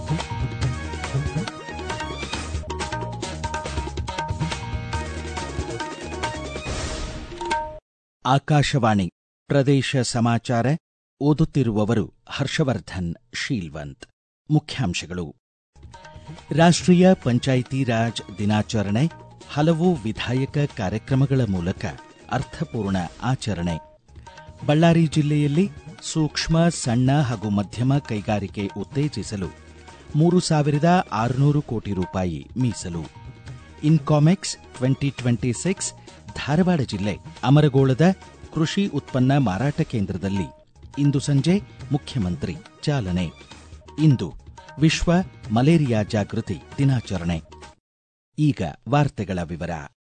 ಆಕಾಶವಾಣಿ ಪ್ರದೇಶ ಸಮಾಚಾರ ಓದುತ್ತಿರುವವರು ಹರ್ಷವರ್ಧನ್ ಶೀಲ್ವಂತ್ ಮುಖ್ಯಾಂಶಗಳು ರಾಷ್ಟ್ರೀಯ ಪಂಚಾಯಿತಿ ರಾಜ್ ದಿನಾಚರಣೆ ಹಲವು ವಿಧಾಯಕ ಕಾರ್ಯಕ್ರಮಗಳ ಮೂಲಕ ಅರ್ಥಪೂರ್ಣ ಆಚರಣೆ ಬಳ್ಳಾರಿ ಜಿಲ್ಲೆಯಲ್ಲಿ ಸೂಕ್ಷ್ಮ ಸಣ್ಣ ಹಾಗೂ ಮಧ್ಯಮ ಕೈಗಾರಿಕೆ ಉತ್ತೇಜಿಸಲು ಮೂರು ಸಾವಿರದ ಆರುನೂರು ಕೋಟಿ ರೂಪಾಯಿ ಮೀಸಲು ಇನ್ಕಾಮೆಕ್ಸ್ ಟ್ವೆಂಟಿ ಟ್ವೆಂಟಿ ಸಿಕ್ಸ್ ಧಾರವಾಡ ಜಿಲ್ಲೆ ಅಮರಗೋಳದ ಕೃಷಿ ಉತ್ಪನ್ನ ಮಾರಾಟ ಕೇಂದ್ರದಲ್ಲಿ ಇಂದು ಸಂಜೆ ಮುಖ್ಯಮಂತ್ರಿ ಚಾಲನೆ ಇಂದು ವಿಶ್ವ ಮಲೇರಿಯಾ ಜಾಗೃತಿ ದಿನಾಚರಣೆ ಈಗ ವಾರ್ತೆಗಳ ವಿವರ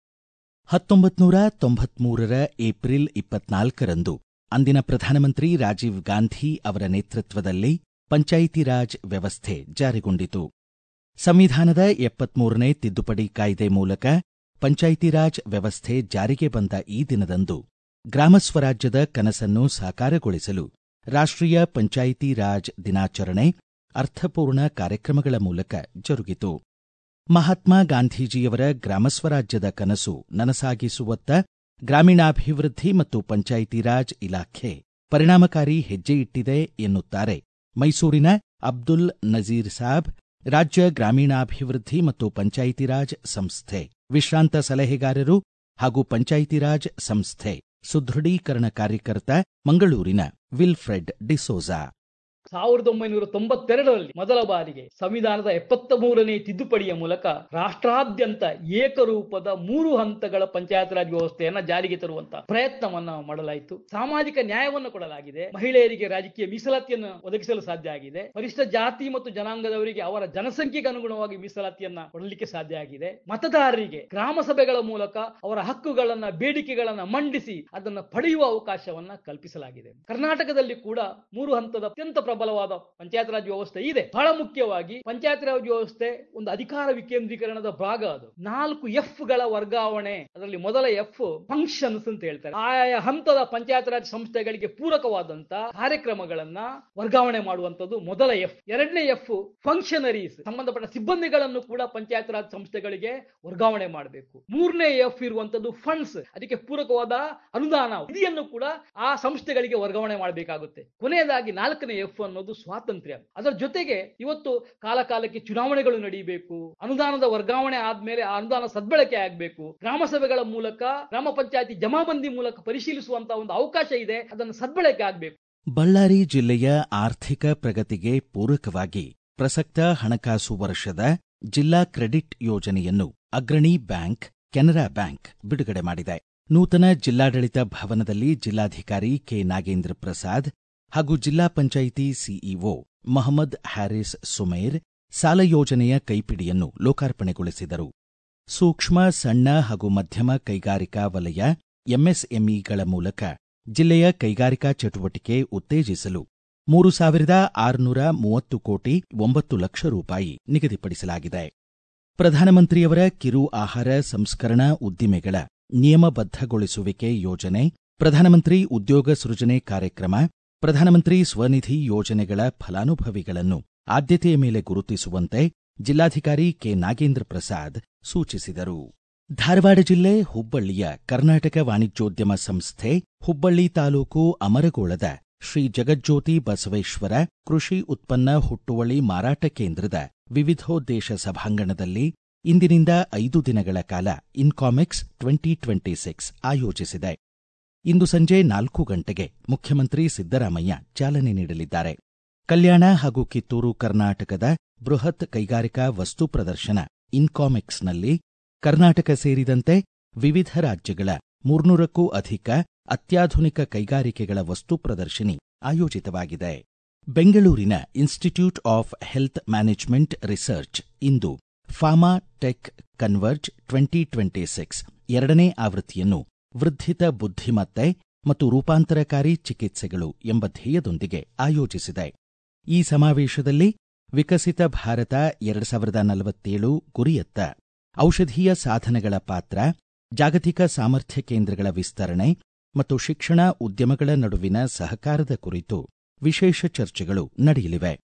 ಹತ್ತೊಂಬತ್ತು ನೂರ ತೊಂಬತ್ಮೂರರ ಏಪ್ರಿಲ್ ಇಪ್ಪತ್ನಾಲ್ಕರಂದು ಅಂದಿನ ಪ್ರಧಾನಮಂತ್ರಿ ರಾಜೀವ್ ಗಾಂಧಿ ಅವರ ನೇತೃತ್ವದಲ್ಲಿ ಪಂಚಾಯಿತಿ ರಾಜ್ ವ್ಯವಸ್ಥೆ ಜಾರಿಗೊಂಡಿತು ಸಂವಿಧಾನದ ಎಪ್ಪತ್ಮೂರನೇ ತಿದ್ದುಪಡಿ ಕಾಯ್ದೆ ಮೂಲಕ ಪಂಚಾಯಿತಿ ರಾಜ್ ವ್ಯವಸ್ಥೆ ಜಾರಿಗೆ ಬಂದ ಈ ದಿನದಂದು ಗ್ರಾಮ ಸ್ವರಾಜ್ಯದ ಕನಸನ್ನು ಸಾಕಾರಗೊಳಿಸಲು ರಾಷ್ಟ್ರೀಯ ಪಂಚಾಯಿತಿ ರಾಜ್ ದಿನಾಚರಣೆ ಅರ್ಥಪೂರ್ಣ ಕಾರ್ಯಕ್ರಮಗಳ ಮೂಲಕ ಜರುಗಿತು ಮಹಾತ್ಮ ಗಾಂಧೀಜಿಯವರ ಗ್ರಾಮ ಸ್ವರಾಜ್ಯದ ಕನಸು ನನಸಾಗಿಸುವತ್ತ ಗ್ರಾಮೀಣಾಭಿವೃದ್ಧಿ ಮತ್ತು ಪಂಚಾಯಿತಿ ರಾಜ್ ಇಲಾಖೆ ಪರಿಣಾಮಕಾರಿ ಹೆಜ್ಜೆ ಇಟ್ಟಿದೆ ಎನ್ನುತ್ತಾರೆ ಮೈಸೂರಿನ ಅಬ್ದುಲ್ ನಜೀರ್ ಸಾಬ್ ರಾಜ್ಯ ಗ್ರಾಮೀಣಾಭಿವೃದ್ಧಿ ಮತ್ತು ಪಂಚಾಯಿತಿ ರಾಜ್ ಸಂಸ್ಥೆ ವಿಶ್ರಾಂತ ಸಲಹೆಗಾರರು ಹಾಗೂ ಪಂಚಾಯಿತಿ ರಾಜ್ ಸಂಸ್ಥೆ ಸುದೃಢೀಕರಣ ಕಾರ್ಯಕರ್ತ ಮಂಗಳೂರಿನ ವಿಲ್ಫ್ರೆಡ್ ಡಿಸೋಜಾ ಸಾವಿರದ ಒಂಬೈನೂರ ತೊಂಬತ್ತೆರಡರಲ್ಲಿ ಮೊದಲ ಬಾರಿಗೆ ಸಂವಿಧಾನದ ಎಪ್ಪತ್ತ ಮೂರನೇ ತಿದ್ದುಪಡಿಯ ಮೂಲಕ ರಾಷ್ಟ್ರಾದ್ಯಂತ ಏಕರೂಪದ ಮೂರು ಹಂತಗಳ ಪಂಚಾಯತ್ ರಾಜ್ ವ್ಯವಸ್ಥೆಯನ್ನ ಜಾರಿಗೆ ತರುವಂತ ಪ್ರಯತ್ನವನ್ನ ಮಾಡಲಾಯಿತು ಸಾಮಾಜಿಕ ನ್ಯಾಯವನ್ನು ಕೊಡಲಾಗಿದೆ ಮಹಿಳೆಯರಿಗೆ ರಾಜಕೀಯ ಮೀಸಲಾತಿಯನ್ನು ಒದಗಿಸಲು ಸಾಧ್ಯ ಆಗಿದೆ ಪರಿಷ್ಠ ಜಾತಿ ಮತ್ತು ಜನಾಂಗದವರಿಗೆ ಅವರ ಜನಸಂಖ್ಯೆಗೆ ಅನುಗುಣವಾಗಿ ಮೀಸಲಾತಿಯನ್ನ ಕೊಡಲಿಕ್ಕೆ ಸಾಧ್ಯ ಆಗಿದೆ ಮತದಾರರಿಗೆ ಗ್ರಾಮ ಸಭೆಗಳ ಮೂಲಕ ಅವರ ಹಕ್ಕುಗಳನ್ನ ಬೇಡಿಕೆಗಳನ್ನ ಮಂಡಿಸಿ ಅದನ್ನ ಪಡೆಯುವ ಅವಕಾಶವನ್ನ ಕಲ್ಪಿಸಲಾಗಿದೆ ಕರ್ನಾಟಕದಲ್ಲಿ ಕೂಡ ಮೂರು ಹಂತದ ಅತ್ಯಂತ ಪ್ರಬಲವಾದ ಪಂಚಾಯತ್ ರಾಜ್ ವ್ಯವಸ್ಥೆ ಇದೆ ಬಹಳ ಮುಖ್ಯವಾಗಿ ಪಂಚಾಯತ್ ರಾಜ್ ವ್ಯವಸ್ಥೆ ಒಂದು ಅಧಿಕಾರ ವಿಕೇಂದ್ರೀಕರಣದ ಭಾಗ ಅದು ನಾಲ್ಕು ಎಫ್ ಗಳ ವರ್ಗಾವಣೆ ಅದರಲ್ಲಿ ಮೊದಲ ಎಫ್ ಫಂಕ್ಷನ್ಸ್ ಅಂತ ಹೇಳ್ತಾರೆ ಆಯಾ ಹಂತದ ಪಂಚಾಯತ್ ರಾಜ್ ಸಂಸ್ಥೆಗಳಿಗೆ ಪೂರಕವಾದಂತ ಕಾರ್ಯಕ್ರಮಗಳನ್ನ ವರ್ಗಾವಣೆ ಮಾಡುವಂತದ್ದು ಮೊದಲ ಎಫ್ ಎರಡನೇ ಎಫ್ ಫಂಕ್ಷನರೀಸ್ ಸಂಬಂಧಪಟ್ಟ ಸಿಬ್ಬಂದಿಗಳನ್ನು ಕೂಡ ಪಂಚಾಯತ್ ರಾಜ್ ಸಂಸ್ಥೆಗಳಿಗೆ ವರ್ಗಾವಣೆ ಮಾಡಬೇಕು ಮೂರನೇ ಎಫ್ ಇರುವಂತದ್ದು ಫಂಡ್ಸ್ ಅದಕ್ಕೆ ಪೂರಕವಾದ ಅನುದಾನ ನಿಧಿಯನ್ನು ಕೂಡ ಆ ಸಂಸ್ಥೆಗಳಿಗೆ ವರ್ಗಾವಣೆ ಮಾಡಬೇಕಾಗುತ್ತೆ ಕೊನೆಯದಾಗಿ ನಾಲ್ಕನೇ ಎಫ್ ಅನ್ನೋದು ಸ್ವಾತಂತ್ರ್ಯ ಅದರ ಜೊತೆಗೆ ಇವತ್ತು ಕಾಲ ಕಾಲಕ್ಕೆ ಚುನಾವಣೆಗಳು ನಡೆಯಬೇಕು ಅನುದಾನದ ವರ್ಗಾವಣೆ ಆದ್ಮೇಲೆ ಆ ಅನುದಾನ ಸದ್ಬಳಕೆ ಆಗಬೇಕು ಗ್ರಾಮ ಸಭೆಗಳ ಮೂಲಕ ಗ್ರಾಮ ಪಂಚಾಯತಿ ಜಮಾಬಂದಿ ಮೂಲಕ ಪರಿಶೀಲಿಸುವಂತಹ ಒಂದು ಅವಕಾಶ ಇದೆ ಅದನ್ನು ಸದ್ಬಳಕೆ ಆಗಬೇಕು ಬಳ್ಳಾರಿ ಜಿಲ್ಲೆಯ ಆರ್ಥಿಕ ಪ್ರಗತಿಗೆ ಪೂರಕವಾಗಿ ಪ್ರಸಕ್ತ ಹಣಕಾಸು ವರ್ಷದ ಜಿಲ್ಲಾ ಕ್ರೆಡಿಟ್ ಯೋಜನೆಯನ್ನು ಅಗ್ರಣಿ ಬ್ಯಾಂಕ್ ಕೆನರಾ ಬ್ಯಾಂಕ್ ಬಿಡುಗಡೆ ಮಾಡಿದೆ ನೂತನ ಜಿಲ್ಲಾಡಳಿತ ಭವನದಲ್ಲಿ ಜಿಲ್ಲಾಧಿಕಾರಿ ಕೆ ನಾಗೇಂದ್ರ ಪ್ರಸಾದ್ ಹಾಗೂ ಜಿಲ್ಲಾ ಪಂಚಾಯಿತಿ ಸಿಇಒ ಮಹಮ್ಮದ್ ಹ್ಯಾರಿಸ್ ಸುಮೇರ್ ಸಾಲ ಯೋಜನೆಯ ಕೈಪಿಡಿಯನ್ನು ಲೋಕಾರ್ಪಣೆಗೊಳಿಸಿದರು ಸೂಕ್ಷ್ಮ ಸಣ್ಣ ಹಾಗೂ ಮಧ್ಯಮ ಕೈಗಾರಿಕಾ ವಲಯ ಎಂಎಸ್ಎಂಇಗಳ ಮೂಲಕ ಜಿಲ್ಲೆಯ ಕೈಗಾರಿಕಾ ಚಟುವಟಿಕೆ ಉತ್ತೇಜಿಸಲು ಮೂರು ಸಾವಿರದ ಆರುನೂರ ಮೂವತ್ತು ಕೋಟಿ ಒಂಬತ್ತು ಲಕ್ಷ ರೂಪಾಯಿ ನಿಗದಿಪಡಿಸಲಾಗಿದೆ ಪ್ರಧಾನಮಂತ್ರಿಯವರ ಕಿರು ಆಹಾರ ಸಂಸ್ಕರಣಾ ಉದ್ದಿಮೆಗಳ ನಿಯಮಬದ್ಧಗೊಳಿಸುವಿಕೆ ಯೋಜನೆ ಪ್ರಧಾನಮಂತ್ರಿ ಉದ್ಯೋಗ ಸೃಜನೆ ಕಾರ್ಯಕ್ರಮ ಪ್ರಧಾನಮಂತ್ರಿ ಸ್ವನಿಧಿ ಯೋಜನೆಗಳ ಫಲಾನುಭವಿಗಳನ್ನು ಆದ್ಯತೆಯ ಮೇಲೆ ಗುರುತಿಸುವಂತೆ ಜಿಲ್ಲಾಧಿಕಾರಿ ಕೆ ನಾಗೇಂದ್ರ ಪ್ರಸಾದ್ ಸೂಚಿಸಿದರು ಧಾರವಾಡ ಜಿಲ್ಲೆ ಹುಬ್ಬಳ್ಳಿಯ ಕರ್ನಾಟಕ ವಾಣಿಜ್ಯೋದ್ಯಮ ಸಂಸ್ಥೆ ಹುಬ್ಬಳ್ಳಿ ತಾಲೂಕು ಅಮರಗೋಳದ ಶ್ರೀ ಜಗಜ್ಯೋತಿ ಬಸವೇಶ್ವರ ಕೃಷಿ ಉತ್ಪನ್ನ ಹುಟ್ಟುವಳಿ ಮಾರಾಟ ಕೇಂದ್ರದ ವಿವಿಧೋದ್ದೇಶ ಸಭಾಂಗಣದಲ್ಲಿ ಇಂದಿನಿಂದ ಐದು ದಿನಗಳ ಕಾಲ ಇನ್ಕಾಮೆಕ್ಸ್ ಟ್ವೆಂಟಿ ಟ್ವೆಂಟಿ ಸಿಕ್ಸ್ ಆಯೋಜಿಸಿದೆ ಇಂದು ಸಂಜೆ ನಾಲ್ಕು ಗಂಟೆಗೆ ಮುಖ್ಯಮಂತ್ರಿ ಸಿದ್ದರಾಮಯ್ಯ ಚಾಲನೆ ನೀಡಲಿದ್ದಾರೆ ಕಲ್ಯಾಣ ಹಾಗೂ ಕಿತ್ತೂರು ಕರ್ನಾಟಕದ ಬೃಹತ್ ಕೈಗಾರಿಕಾ ವಸ್ತು ಪ್ರದರ್ಶನ ಇನ್ಕಾಮೆಕ್ಸ್ನಲ್ಲಿ ಕರ್ನಾಟಕ ಸೇರಿದಂತೆ ವಿವಿಧ ರಾಜ್ಯಗಳ ಮೂರ್ನೂರಕ್ಕೂ ಅಧಿಕ ಅತ್ಯಾಧುನಿಕ ಕೈಗಾರಿಕೆಗಳ ವಸ್ತು ಪ್ರದರ್ಶನಿ ಆಯೋಜಿತವಾಗಿದೆ ಬೆಂಗಳೂರಿನ institute of health management research ಇಂದು pharma tech converge twenty twenty six ಎರಡನೇ ಆವೃತ್ತಿಯನ್ನು ವೃದ್ಧಿತ ಬುದ್ಧಿಮತ್ತೆ ಮತ್ತು ರೂಪಾಂತರಕಾರಿ ಚಿಕಿತ್ಸೆಗಳು ಎಂಬ ಧ್ಯೇಯದೊಂದಿಗೆ ಆಯೋಜಿಸಿದೆ ಈ ಸಮಾವೇಶದಲ್ಲಿ ವಿಕಸಿತ ಭಾರತ ಎರಡು ಸಾವಿರದ ನಲವತ್ತೇಳು ಗುರಿಯತ್ತ ಔಷಧೀಯ ಸಾಧನಗಳ ಪಾತ್ರ ಜಾಗತಿಕ ಸಾಮರ್ಥ್ಯ ಕೇಂದ್ರಗಳ ವಿಸ್ತರಣೆ ಮತ್ತು ಶಿಕ್ಷಣ ಉದ್ಯಮಗಳ ನಡುವಿನ ಸಹಕಾರದ ಕುರಿತು ವಿಶೇಷ ಚರ್ಚೆಗಳು ನಡೆಯಲಿವೆ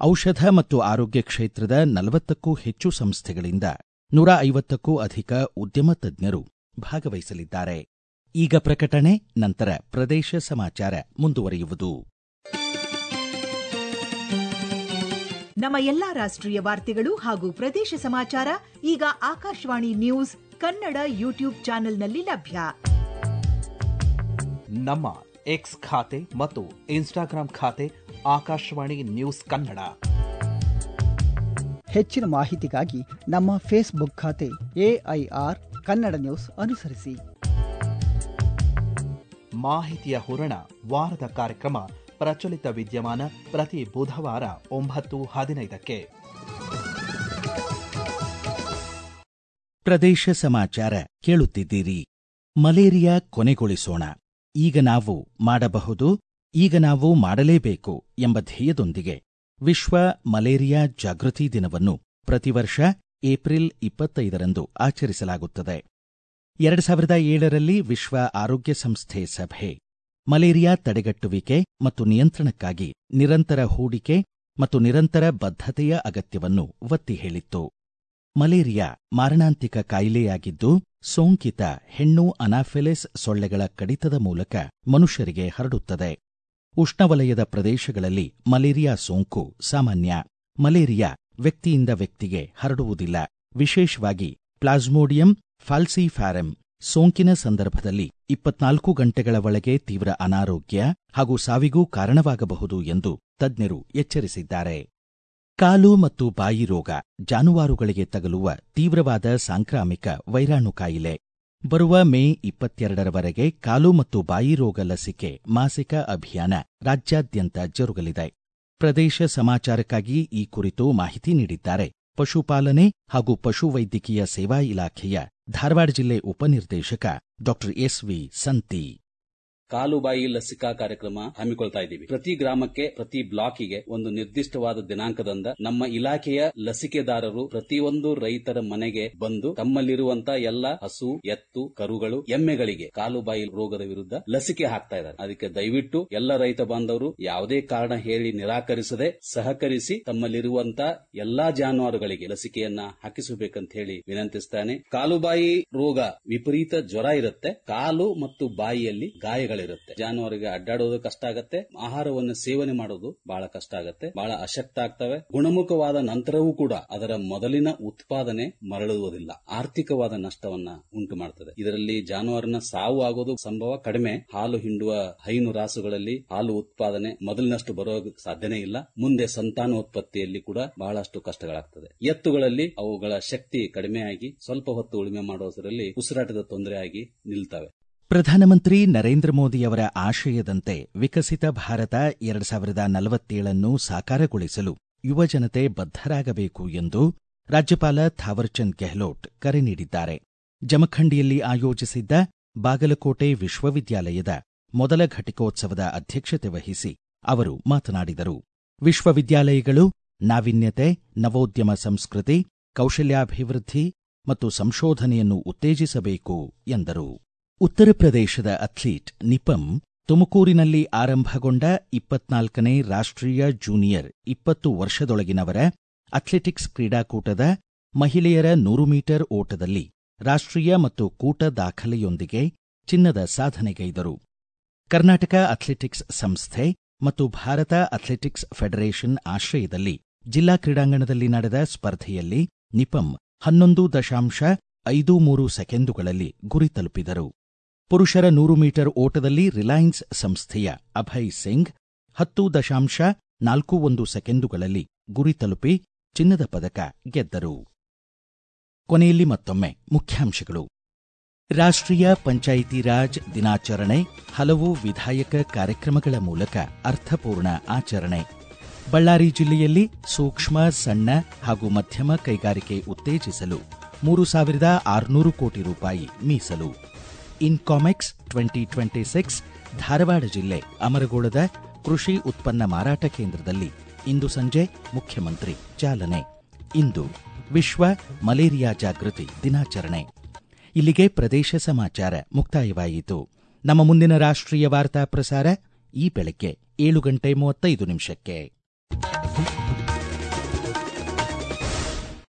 ಔಷಧ ಮತ್ತು ಆರೋಗ್ಯ ಕ್ಷೇತ್ರದ ನಲವತ್ತಕ್ಕೂ ಹೆಚ್ಚು ಸಂಸ್ಥೆಗಳಿಂದ ನೂರ ಐವತ್ತಕ್ಕೂ ಅಧಿಕ ಉದ್ಯಮ ತಜ್ಞರು ಭಾಗವಹಿಸಲಿದ್ದಾರೆ ಈಗ ಪ್ರಕಟಣೆ ನಂತರ ಪ್ರದೇಶ ಸಮಾಚಾರ ಮುಂದುವರಿಯುವುದು ನಮ್ಮ ಎಲ್ಲಾ ರಾಷ್ಟ್ರೀಯ ವಾರ್ತೆಗಳು ಹಾಗೂ ಪ್ರದೇಶ ಸಮಾಚಾರ ಈಗ ಆಕಾಶವಾಣಿ ನ್ಯೂಸ್ ಕನ್ನಡ ಯೂಟ್ಯೂಬ್ ಚಾನೆಲ್ನಲ್ಲಿ ಲಭ್ಯ ನಮ್ಮ ಎಕ್ಸ್ ಖಾತೆ ಮತ್ತು ಇನ್ಸ್ಟಾಗ್ರಾಂ ಖಾತೆ ಆಕಾಶವಾಣಿ ನ್ಯೂಸ್ ಕನ್ನಡ ಹೆಚ್ಚಿನ ಮಾಹಿತಿಗಾಗಿ ನಮ್ಮ ಫೇಸ್ಬುಕ್ ಖಾತೆ ಎಐಆರ್ ಕನ್ನಡ ನ್ಯೂಸ್ ಅನುಸರಿಸಿ ಮಾಹಿತಿಯ ಹೂರಣ ವಾರದ ಕಾರ್ಯಕ್ರಮ ಪ್ರಚಲಿತ ವಿದ್ಯಮಾನ ಪ್ರತಿ ಬುಧವಾರ ಒಂಬತ್ತು ಹದಿನೈದಕ್ಕೆ ಪ್ರದೇಶ ಸಮಾಚಾರ ಕೇಳುತ್ತಿದ್ದೀರಿ ಮಲೇರಿಯಾ ಕೊನೆಗೊಳಿಸೋಣ ಈಗ ನಾವು ಮಾಡಬಹುದು ಈಗ ನಾವು ಮಾಡಲೇಬೇಕು ಎಂಬ ಧ್ಯೇಯದೊಂದಿಗೆ ವಿಶ್ವ ಮಲೇರಿಯಾ ಜಾಗೃತಿ ದಿನವನ್ನು ಪ್ರತಿ ವರ್ಷ ಏಪ್ರಿಲ್ ಇಪ್ಪತ್ತೈದರಂದು ಆಚರಿಸಲಾಗುತ್ತದೆ ಎರಡು ಸಾವಿರದ ಏಳರಲ್ಲಿ ವಿಶ್ವ ಆರೋಗ್ಯ ಸಂಸ್ಥೆ ಸಭೆ ಮಲೇರಿಯಾ ತಡೆಗಟ್ಟುವಿಕೆ ಮತ್ತು ನಿಯಂತ್ರಣಕ್ಕಾಗಿ ನಿರಂತರ ಹೂಡಿಕೆ ಮತ್ತು ನಿರಂತರ ಬದ್ಧತೆಯ ಅಗತ್ಯವನ್ನು ಒತ್ತಿ ಹೇಳಿತ್ತು ಮಲೇರಿಯಾ ಮಾರಣಾಂತಿಕ ಕಾಯಿಲೆಯಾಗಿದ್ದು ಸೋಂಕಿತ ಹೆಣ್ಣು ಅನಾಫೆಲೆಸ್ ಸೊಳ್ಳೆಗಳ ಕಡಿತದ ಮೂಲಕ ಮನುಷ್ಯರಿಗೆ ಹರಡುತ್ತದೆ ಉಷ್ಣವಲಯದ ಪ್ರದೇಶಗಳಲ್ಲಿ ಮಲೇರಿಯಾ ಸೋಂಕು ಸಾಮಾನ್ಯ ಮಲೇರಿಯಾ ವ್ಯಕ್ತಿಯಿಂದ ವ್ಯಕ್ತಿಗೆ ಹರಡುವುದಿಲ್ಲ ವಿಶೇಷವಾಗಿ ಪ್ಲಾಸ್ಮೋಡಿಯಂ ಫಾಲ್ಸಿಫ್ಯಾರಂ ಸೋಂಕಿನ ಸಂದರ್ಭದಲ್ಲಿ ಇಪ್ಪತ್ನಾಲ್ಕು ಗಂಟೆಗಳ ಒಳಗೆ ತೀವ್ರ ಅನಾರೋಗ್ಯ ಹಾಗೂ ಸಾವಿಗೂ ಕಾರಣವಾಗಬಹುದು ಎಂದು ತಜ್ಞರು ಎಚ್ಚರಿಸಿದ್ದಾರೆ ಕಾಲು ಮತ್ತು ಬಾಯಿ ರೋಗ ಜಾನುವಾರುಗಳಿಗೆ ತಗಲುವ ತೀವ್ರವಾದ ಸಾಂಕ್ರಾಮಿಕ ವೈರಾಣು ಕಾಯಿಲೆ ಬರುವ ಮೇ ಇಪ್ಪತ್ತೆರಡರವರೆಗೆ ಕಾಲು ಮತ್ತು ಬಾಯಿ ರೋಗ ಲಸಿಕೆ ಮಾಸಿಕ ಅಭಿಯಾನ ರಾಜ್ಯಾದ್ಯಂತ ಜರುಗಲಿದೆ ಪ್ರದೇಶ ಸಮಾಚಾರಕ್ಕಾಗಿ ಈ ಕುರಿತು ಮಾಹಿತಿ ನೀಡಿದ್ದಾರೆ ಪಶುಪಾಲನೆ ಹಾಗೂ ಪಶುವೈದ್ಯಕೀಯ ಸೇವಾ ಇಲಾಖೆಯ ಧಾರವಾಡ ಜಿಲ್ಲೆ ಉಪನಿರ್ದೇಶಕ ಡಾಕ್ಟರ್ ಎಸ್ವಿ ಸಂತಿ ಕಾಲುಬಾಯಿ ಲಸಿಕಾ ಕಾರ್ಯಕ್ರಮ ಹಮ್ಮಿಕೊಳ್ತಾ ಇದ್ದೀವಿ ಪ್ರತಿ ಗ್ರಾಮಕ್ಕೆ ಪ್ರತಿ ಬ್ಲಾಕಿಗೆ ಒಂದು ನಿರ್ದಿಷ್ಟವಾದ ದಿನಾಂಕದಂದ ನಮ್ಮ ಇಲಾಖೆಯ ಲಸಿಕೆದಾರರು ಪ್ರತಿಯೊಂದು ರೈತರ ಮನೆಗೆ ಬಂದು ತಮ್ಮಲ್ಲಿರುವಂತಹ ಎಲ್ಲ ಹಸು ಎತ್ತು ಕರುಗಳು ಎಮ್ಮೆಗಳಿಗೆ ಕಾಲುಬಾಯಿ ರೋಗದ ವಿರುದ್ಧ ಲಸಿಕೆ ಹಾಕ್ತಾ ಇದ್ದಾರೆ ಅದಕ್ಕೆ ದಯವಿಟ್ಟು ಎಲ್ಲ ರೈತ ಬಾಂಧವರು ಯಾವುದೇ ಕಾರಣ ಹೇಳಿ ನಿರಾಕರಿಸದೆ ಸಹಕರಿಸಿ ತಮ್ಮಲ್ಲಿರುವಂತಹ ಎಲ್ಲಾ ಜಾನುವಾರುಗಳಿಗೆ ಲಸಿಕೆಯನ್ನ ಹಾಕಿಸಬೇಕಂತ ಹೇಳಿ ವಿನಂತಿಸ್ತಾನೆ ಕಾಲುಬಾಯಿ ರೋಗ ವಿಪರೀತ ಜ್ವರ ಇರುತ್ತೆ ಕಾಲು ಮತ್ತು ಬಾಯಿಯಲ್ಲಿ ಗಾಯಗಳಿರುತ್ತೆ ಜಾನುವಾರಿಗೆ ಅಡ್ಡಾಡೋದು ಕಷ್ಟ ಆಗತ್ತೆ ಆಹಾರವನ್ನು ಸೇವನೆ ಮಾಡೋದು ಬಹಳ ಕಷ್ಟ ಆಗತ್ತೆ ಬಹಳ ಅಶಕ್ತ ಆಗ್ತವೆ ಗುಣಮುಖವಾದ ನಂತರವೂ ಕೂಡ ಅದರ ಮೊದಲಿನ ಉತ್ಪಾದನೆ ಮರಳುವುದಿಲ್ಲ ಆರ್ಥಿಕವಾದ ನಷ್ಟವನ್ನ ಉಂಟು ಮಾಡ್ತದೆ ಇದರಲ್ಲಿ ಜಾನುವಾರಿನ ಸಾವು ಆಗೋದು ಸಂಭವ ಕಡಿಮೆ ಹಾಲು ಹಿಂಡುವ ಹೈನು ರಾಸುಗಳಲ್ಲಿ ಹಾಲು ಉತ್ಪಾದನೆ ಮೊದಲಿನಷ್ಟು ಬರೋ ಸಾಧ್ಯನೇ ಇಲ್ಲ ಮುಂದೆ ಸಂತಾನೋತ್ಪತ್ತಿಯಲ್ಲಿ ಕೂಡ ಬಹಳಷ್ಟು ಕಷ್ಟಗಳಾಗ್ತದೆ ಎತ್ತುಗಳಲ್ಲಿ ಅವುಗಳ ಶಕ್ತಿ ಕಡಿಮೆಯಾಗಿ ಸ್ವಲ್ಪ ಹೊತ್ತು ಉಳುಮೆ ಮಾಡೋದರಲ್ಲಿ ಉಸಿರಾಟದ ತೊಂದರೆಯಾಗಿ ನಿಲ್ತವೆ ಪ್ರಧಾನಮಂತ್ರಿ ನರೇಂದ್ರ ಮೋದಿಯವರ ಆಶಯದಂತೆ ವಿಕಸಿತ ಭಾರತ ಎರಡು ಸಾವಿರದ ನಲವತ್ತೇಳನ್ನು ಸಾಕಾರಗೊಳಿಸಲು ಯುವಜನತೆ ಬದ್ಧರಾಗಬೇಕು ಎಂದು ರಾಜ್ಯಪಾಲ ಥಾವರ್ಚಂದ್ ಗೆಹ್ಲೋಟ್ ಕರೆ ನೀಡಿದ್ದಾರೆ ಜಮಖಂಡಿಯಲ್ಲಿ ಆಯೋಜಿಸಿದ್ದ ಬಾಗಲಕೋಟೆ ವಿಶ್ವವಿದ್ಯಾಲಯದ ಮೊದಲ ಘಟಿಕೋತ್ಸವದ ಅಧ್ಯಕ್ಷತೆ ವಹಿಸಿ ಅವರು ಮಾತನಾಡಿದರು ವಿಶ್ವವಿದ್ಯಾಲಯಗಳು ನಾವಿನ್ಯತೆ ನವೋದ್ಯಮ ಸಂಸ್ಕೃತಿ ಕೌಶಲ್ಯಾಭಿವೃದ್ಧಿ ಮತ್ತು ಸಂಶೋಧನೆಯನ್ನು ಉತ್ತೇಜಿಸಬೇಕು ಎಂದರು ಉತ್ತರ ಪ್ರದೇಶದ ಅಥ್ಲೀಟ್ ನಿಪಂ ತುಮಕೂರಿನಲ್ಲಿ ಆರಂಭಗೊಂಡ ಇಪ್ಪತ್ನಾಲ್ಕನೇ ರಾಷ್ಟ್ರೀಯ ಜೂನಿಯರ್ ಇಪ್ಪತ್ತು ವರ್ಷದೊಳಗಿನವರ ಅಥ್ಲೆಟಿಕ್ಸ್ ಕ್ರೀಡಾಕೂಟದ ಮಹಿಳೆಯರ ನೂರು ಮೀಟರ್ ಓಟದಲ್ಲಿ ರಾಷ್ಟ್ರೀಯ ಮತ್ತು ಕೂಟ ದಾಖಲೆಯೊಂದಿಗೆ ಚಿನ್ನದ ಸಾಧನೆಗೈದರು ಕರ್ನಾಟಕ ಅಥ್ಲೆಟಿಕ್ಸ್ ಸಂಸ್ಥೆ ಮತ್ತು ಭಾರತ ಅಥ್ಲೆಟಿಕ್ಸ್ ಫೆಡರೇಷನ್ ಆಶ್ರಯದಲ್ಲಿ ಜಿಲ್ಲಾ ಕ್ರೀಡಾಂಗಣದಲ್ಲಿ ನಡೆದ ಸ್ಪರ್ಧೆಯಲ್ಲಿ ನಿಪಂ ಹನ್ನೊಂದು ದಶಾಂಶ ಐದು ಮೂರು ಸೆಕೆಂಡುಗಳಲ್ಲಿ ಗುರಿ ತಲುಪಿದರು ಪುರುಷರ ನೂರು ಮೀಟರ್ ಓಟದಲ್ಲಿ ರಿಲಯನ್ಸ್ ಸಂಸ್ಥೆಯ ಅಭಯ್ ಸಿಂಗ್ ಹತ್ತು ದಶಾಂಶ ನಾಲ್ಕು ಒಂದು ಸೆಕೆಂಡುಗಳಲ್ಲಿ ಗುರಿ ತಲುಪಿ ಚಿನ್ನದ ಪದಕ ಗೆದ್ದರು ಕೊನೆಯಲ್ಲಿ ಮತ್ತೊಮ್ಮೆ ಮುಖ್ಯಾಂಶಗಳು ರಾಷ್ಟ್ರೀಯ ಪಂಚಾಯಿತಿ ರಾಜ್ ದಿನಾಚರಣೆ ಹಲವು ವಿಧಾಯಕ ಕಾರ್ಯಕ್ರಮಗಳ ಮೂಲಕ ಅರ್ಥಪೂರ್ಣ ಆಚರಣೆ ಬಳ್ಳಾರಿ ಜಿಲ್ಲೆಯಲ್ಲಿ ಸೂಕ್ಷ್ಮ ಸಣ್ಣ ಹಾಗೂ ಮಧ್ಯಮ ಕೈಗಾರಿಕೆ ಉತ್ತೇಜಿಸಲು ಮೂರು ಸಾವಿರದ ಆರುನೂರು ಕೋಟಿ ರೂಪಾಯಿ ಮೀಸಲು ಇನ್ಕಾಮೆಕ್ಸ್ ಟ್ವೆಂಟಿ ಟ್ವೆಂಟಿ ಸಿಕ್ಸ್ ಧಾರವಾಡ ಜಿಲ್ಲೆ ಅಮರಗೋಳದ ಕೃಷಿ ಉತ್ಪನ್ನ ಮಾರಾಟ ಕೇಂದ್ರದಲ್ಲಿ ಇಂದು ಸಂಜೆ ಮುಖ್ಯಮಂತ್ರಿ ಚಾಲನೆ ಇಂದು ವಿಶ್ವ ಮಲೇರಿಯಾ ಜಾಗೃತಿ ದಿನಾಚರಣೆ ಇಲ್ಲಿಗೆ ಪ್ರದೇಶ ಸಮಾಚಾರ ಮುಕ್ತಾಯವಾಯಿತು ನಮ್ಮ ಮುಂದಿನ ರಾಷ್ಟ್ರೀಯ ವಾರ್ತಾ ಪ್ರಸಾರ ಈ ಬೆಳಗ್ಗೆ ಏಳು ಗಂಟೆ ಮೂವತ್ತೈದು ನಿಮಿಷಕ್ಕೆ